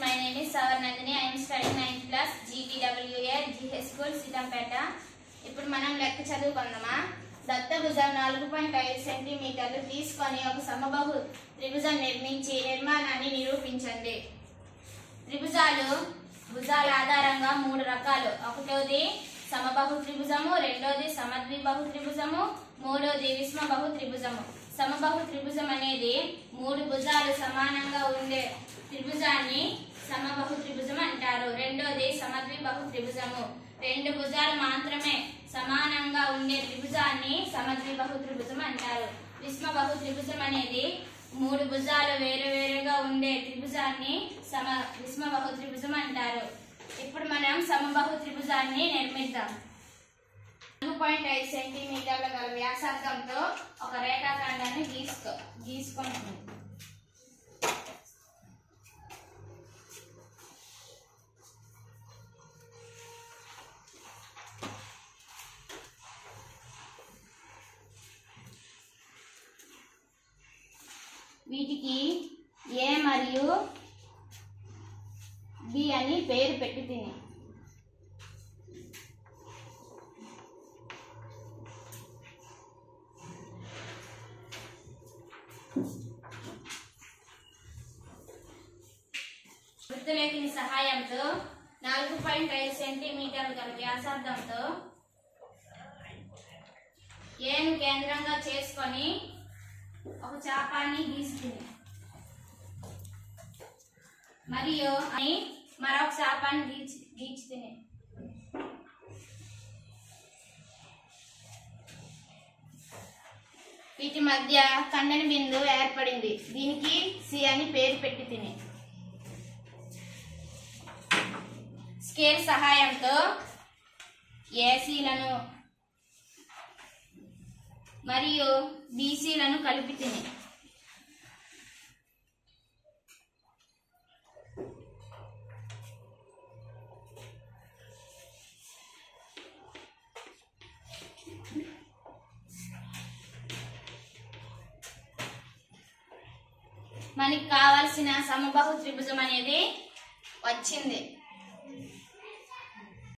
my name is సవర్ Nandini I'm study ninth class GTWA GH school Seethampeta ఇప్పుడు మనం లెక్క చదువుకుందామా దత్తభుజం నాలుగు పాయింట్ ఐదు సెంటీమీటర్లు తీసుకొని ఒక సమబాహు త్రిభుజం నిర్మించి నిర్మాణాన్ని నిరూపించండి త్రిభుజాలు భుజాల ఆధారంగా మూడు రకాలు ఒకటోది సమబాహు త్రిభుజము రెండోది సమద్విబాహు త్రిభుజము మూడోది విస్మబాహు త్రిభుజము సమబాహు త్రిభుజం అనేది మూడు భుజాలు సమానంగా ఉండే త్రిభుజాన్ని సమబాహు త్రిభుజం అంటారు రెండోది సమద్విబాహు త్రిభుజము రెండు భుజాలు మాత్రమే సమానంగా ఉండే త్రిభుజాన్ని సమద్విబాహు త్రిభుజం అంటారు విస్మబాహు త్రిభుజం అనేది మూడు భుజాలు వేరు వేరుగా ఉండే త్రిభుజాన్ని సమ విస్మబాహు త్రిభుజం అంటారు ఇప్పుడు మనం సమబాహు త్రిభుజాన్ని నిర్మిద్దాం నాలుగు పాయింట్ ఐదు సెంటీమీటర్ల గల వ్యాసార్థంతో ఒక రేఖాఖండాన్ని గీసుకో గీసుకుంటుంది వీటికి ఏ మరియు బి అని పేరు పెట్టి తిని వృత్తలేఖని సహాయంతో నాలుగు పాయింట్ ఐదు సెంటీమీటర్ల గల వ్యాసార్థంతో ఏను కేంద్రంగా చేసుకొని ఒక చాపాన్ని గీస్తుంది మరియు అని మరొక చాపాన్ని గీచి గీచుతుంది వీటి మధ్య ఖండన బిందువు ఏర్పడింది దీనికి సి అని పేరు పెట్టి తిని స్కేల్ సహాయంతో ఏసీలను మరియు బీసీలను కలిపి తిని మనకి కావాల్సిన సమబాహు త్రిభుజం అనేది వచ్చింది